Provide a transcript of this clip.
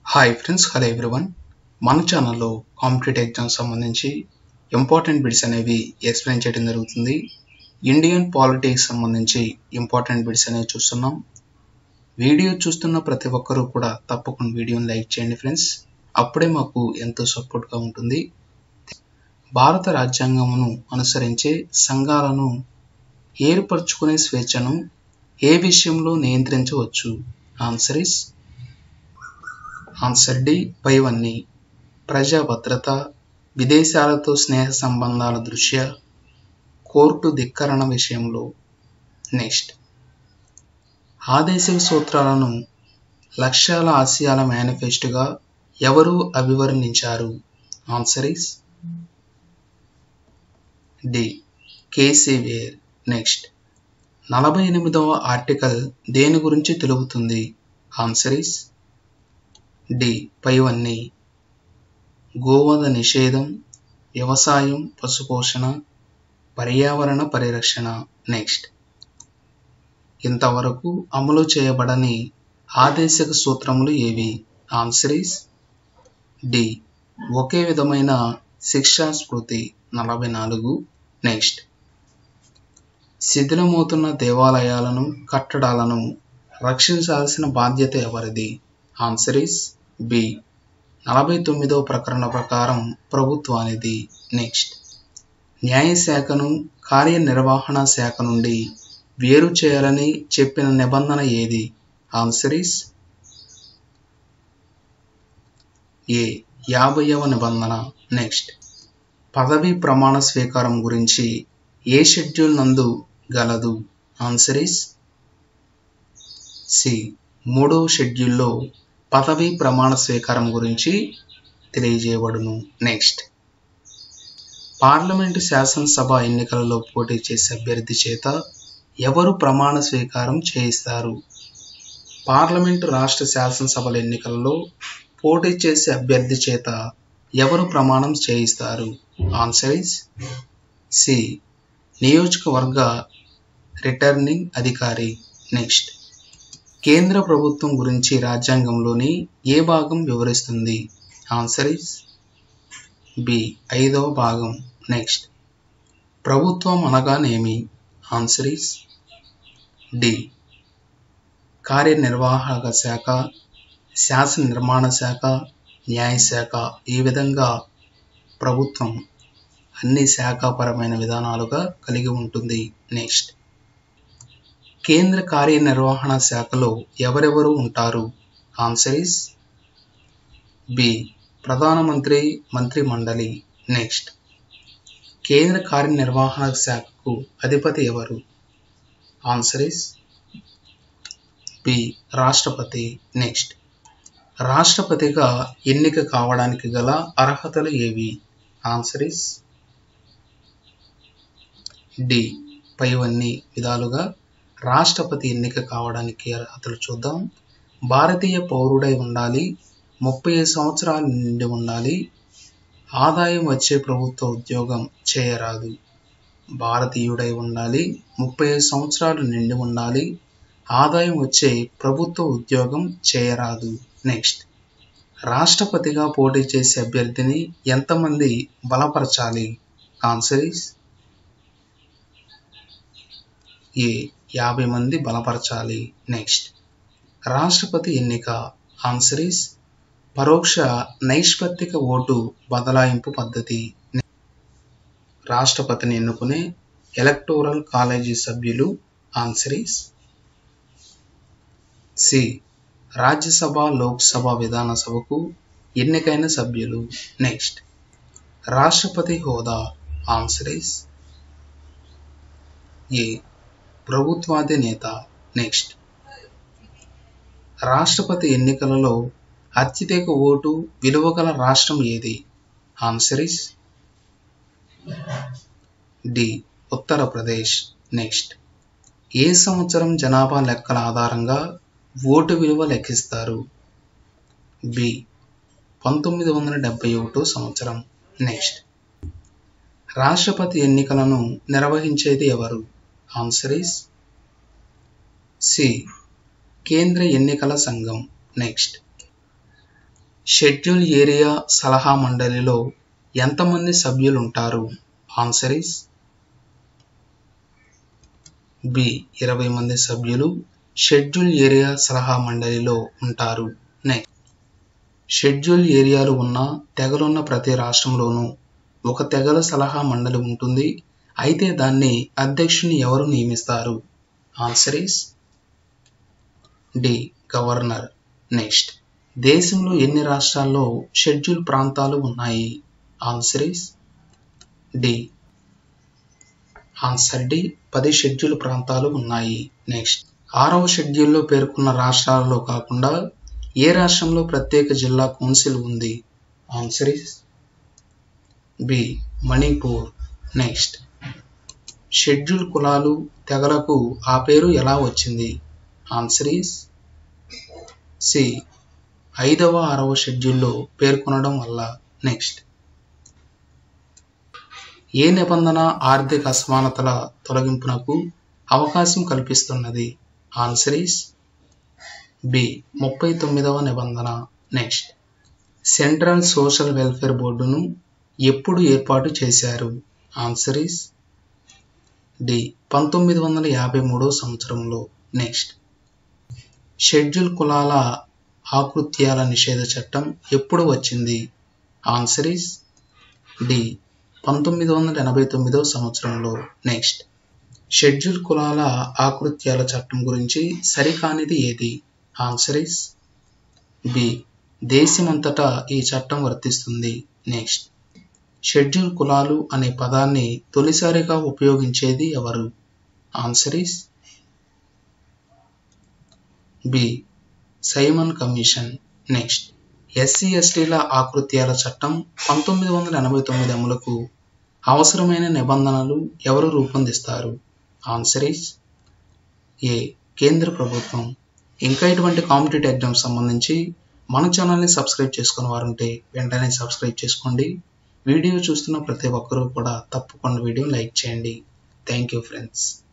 hi friends hello everyone మన ఛానల్లో competitive exams సంబంధించి ఇంపార్టెంట్ బిట్స్ అనేవి ఎక్స్ప్లెయిన్ చేయడం జరుగుతుంది ఇండియన్ పాలిటిక్స్ సంబంధించి ఇంపార్టెంట్ బిట్స్ అనేవి చూస్తున్నాం వీడియో చూస్తున్న ప్రతి ఒక్కరూ కూడా తప్పకుండా వీడియోని లైక్ చేయండి ఫ్రెండ్స్ అప్పుడే మాకు ఎంతో సపోర్ట్గా ఉంటుంది భారత రాజ్యాంగమును అనుసరించే సంఘాలను ఏర్పరచుకునే స్వేచ్ఛను ఏ విషయంలో నియంత్రించవచ్చు ఆన్సర్ ఇస్ ఆన్సర్ డి పైవన్నీ ప్రజా భద్రత విదేశాలతో స్నేహ సంబంధాల దృష్ట్యా కోర్టు ధిక్కరణ విషయంలో నెక్స్ట్ ఆదేశిక సూత్రాలను లక్ష్యాల ఆశయాల మేనిఫెస్టోగా ఎవరు అభివర్ణించారు answer is D KC Wheare next నలభై ఎనిమిదవ ఆర్టికల్ దేని గురించి తెలుపుతుంది ఆన్సర్ ఇస్ డి పైవన్నీ గోవధ నిషేధం వ్యవసాయం పశుపోషణ పర్యావరణ పరిరక్షణ నెక్స్ట్ ఇంతవరకు అమలు చేయబడని ఆదేశక సూత్రములు ఏవి ఆన్సర్ ఇస్ డి ఒకే విధమైన శిక్షా స్మృతి నలభై నాలుగు నెక్స్ట్ శిథిలమవుతున్న దేవాలయాలను కట్టడాలను రక్షించాల్సిన బాధ్యత ఎవరిది ఆన్సర్ ఇస్ బి నలభై తొమ్మిదవ ప్రకరణ ప్రకారం ప్రభుత్వానిది నెక్స్ట్ న్యాయశాఖను కార్యనిర్వహణ శాఖ నుండి వేరు చేయాలని చెప్పిన నిబంధన ఏది ఆన్సర్ ఇస్ ఏ యాభైవ నిబంధన నెక్స్ట్ పదవీ ప్రమాణ స్వీకారం గురించి ఏ షెడ్యూల్ నందు గలదు ఆన్సర్ ఇస్ సి మూడవ షెడ్యూల్లో పదవీ ప్రమాణ స్వీకారం గురించి తెలియజేయబడును నెక్స్ట్ పార్లమెంటు శాసనసభ ఎన్నికలలో పోటీ చేసే అభ్యర్థి చేత ఎవరు ప్రమాణ స్వీకారం చేయిస్తారు పార్లమెంటు రాష్ట్ర శాసనసభల ఎన్నికలలో పోటీ చేసే అభ్యర్థి చేత ఎవరు ప్రమాణం చేయిస్తారు ఆన్సర్ ఇస్ సి నియోజకవర్గ రిటర్నింగ్ అధికారి నెక్స్ట్ కేంద్ర ప్రభుత్వం గురించి రాజ్యాంగంలోని ఏ భాగం వివరిస్తుంది ఆన్సర్ ఇస్ బి ఐదవ భాగం నెక్స్ట్ ప్రభుత్వం అనగానేమి ఆన్సర్ ఇస్ డి కార్యనిర్వాహక శాఖ శాసన నిర్మాణ శాఖ న్యాయశాఖ ఈ విధంగా ప్రభుత్వం అన్ని శాఖాపరమైన విధానాలుగా కలిగి ఉంటుంది నెక్స్ట్ కేంద్ర కార్యనిర్వహణ శాఖలో ఎవరెవరు ఉంటారు ఆన్సర్ ఇస్ బి ప్రధానమంత్రి మంత్రి మండలి నెక్స్ట్ కేంద్ర కార్యనిర్వహణ శాఖకు అధిపతి ఎవరు ఆన్సర్ ఇస్ బి రాష్ట్రపతి నెక్స్ట్ రాష్ట్రపతిగా ఎన్నిక కావడానికి గల అర్హతలు ఏవి ఆన్సర్ ఇస్ డి పైవన్నీ విధాలుగా రాష్ట్రపతి ఎన్నిక కావడానికి అర్హతలు చూద్దాం భారతీయ పౌరుడై ఉండాలి ముప్పై సంవత్సరాల నుండి ఉండాలి ఆదాయం వచ్చే ప్రభుత్వ ఉద్యోగం చేయరాదు భారతీయుడై ఉండాలి ముప్పై సంవత్సరాలు నిండి ఉండాలి ఆదాయం వచ్చే ప్రభుత్వ ఉద్యోగం చేయరాదు నెక్స్ట్ రాష్ట్రపతిగా పోటీ చేసే అభ్యర్థిని ఎంతమంది బలపరచాలి ఆన్సర్ ఇస్ ఏ యాభై మంది బలపరచాలి నెక్స్ట్ రాష్ట్రపతి ఎన్నిక ఆన్సర్ ఇస్ పరోక్ష నైష్పత్తిక ఓటు బదలాయింపు పద్ధతి రాష్ట్రపతిని ఎన్నుకునే ఎలక్టోరల్ కాలేజీ సభ్యులు answer is C Rajya Sabha Lok Sabha విధాన సభకు ఎన్నికైన సభ్యులు నెక్స్ట్ రాష్ట్రపతి హోదా ఆన్సర్ ఇస్ ఏ ప్రభుత్వాధినేత నెక్స్ట్ రాష్ట్రపతి ఎన్నికలలో అత్యధిక ఓటు విలువ గల రాష్ట్రం ఏది answer is D Uttar Pradesh next ఏ సంవత్సరం జనాభా లెక్కల ఆధారంగా ఓటు విలువ లెక్కిస్తారు బి పంతొమ్మిది వందల డెబ్బై ఒకటో సంవత్సరం నెక్స్ట్ రాష్ట్రపతి ఎన్నికలను నిర్వహించేది ఎవరు ఆన్సర్ ఇస్ సి కేంద్ర ఎన్నికల సంఘం నెక్స్ట్ షెడ్యూల్ ఏరియా సలహా మండలిలో ఎంతమంది సభ్యులు ఉంటారు ఆన్సర్ ఇస్ బి ఇరవై మంది సభ్యులు షెడ్యూల్ ఏరియా సలహా మండలిలో ఉంటారు నెక్స్ట్ షెడ్యూల్ ఏరియాలు ఉన్న తెగలున్న ప్రతి రాష్ట్రంలోనూ ఒక తెగల సలహా మండలి ఉంటుంది అయితే దాన్ని అధ్యక్షుని ఎవరు నియమిస్తారు answer is D governor next దేశంలో ఎన్ని రాష్ట్రాల్లో షెడ్యూల్ ప్రాంతాలు ఉన్నాయి answer is D answer D పది షెడ్యూల్ ప్రాంతాలు ఉన్నాయి నెక్స్ట్ ఆరవ షెడ్యూల్లో పేర్కొన్న రాష్ట్రాలలో కాకుండా ఏ రాష్ట్రంలో ప్రత్యేక జిల్లా కౌన్సిల్ ఉంది answer is B Manipur next schedule కులాలు తెగలకు ఆ పేరు ఎలా వచ్చింది ఆన్సర్ ఈస్ సి ఐదవ ఆరవ షెడ్యూల్లో పేర్కొనడం వల్ల నెక్స్ట్ ఏ నిబంధన ఆర్థిక అసమానతల తొలగింపునకు అవకాశం కల్పిస్తున్నది ఆన్సర్ ఈస్ బి ముప్పై తొమ్మిదవ నిబంధన నెక్స్ట్ సెంట్రల్ సోషల్ వెల్ఫేర్ బోర్డును ఎప్పుడు ఏర్పాటు చేశారు ఆన్సర్ ఈస్ డి పంతొమ్మిది వందల యాభై మూడో సంవత్సరంలో నెక్స్ట్ షెడ్యూల్ కులాల ఆకృత్యాల నిషేధ చట్టం ఎప్పుడు వచ్చింది ఆన్సర్ ఈస్ డి పంతొమ్మిది వందల ఎనభై తొమ్మిదో సంవత్సరంలో నెక్స్ట్ షెడ్యూల్ కులాల ఆకృత్యాల చట్టం గురించి సరికానిది ఏది ఆన్సర్ ఇస్ బి దేశమంతటా ఈ చట్టం వర్తిస్తుంది నెక్స్ట్ షెడ్యూల్ కులాలు అనే పదాన్ని తొలిసారిగా ఉపయోగించేది ఎవరు answer is B Simon Commission next SC ఎస్టీల ఆకృత్యాల చట్టం పంతొమ్మిది వందల ఎనభై తొమ్మిది అమలుకు అవసరమైన నిబంధనలు ఎవరు రూపొందిస్తారు ఆన్సర్ ఇస్ ఏ కేంద్ర ప్రభుత్వం ఇంకా ఇటువంటి కాంపిటేటివ్ ఎగ్జామ్స్ సంబంధించి మన ఛానల్ని సబ్స్క్రైబ్ చేసుకుని వారుంటే వెంటనే సబ్స్క్రైబ్ చేసుకోండి వీడియో చూస్తున్న ప్రతి ఒక్కరూ కూడా తప్పకుండా వీడియో లైక్ చేయండి థ్యాంక్ యూ ఫ్రెండ్స్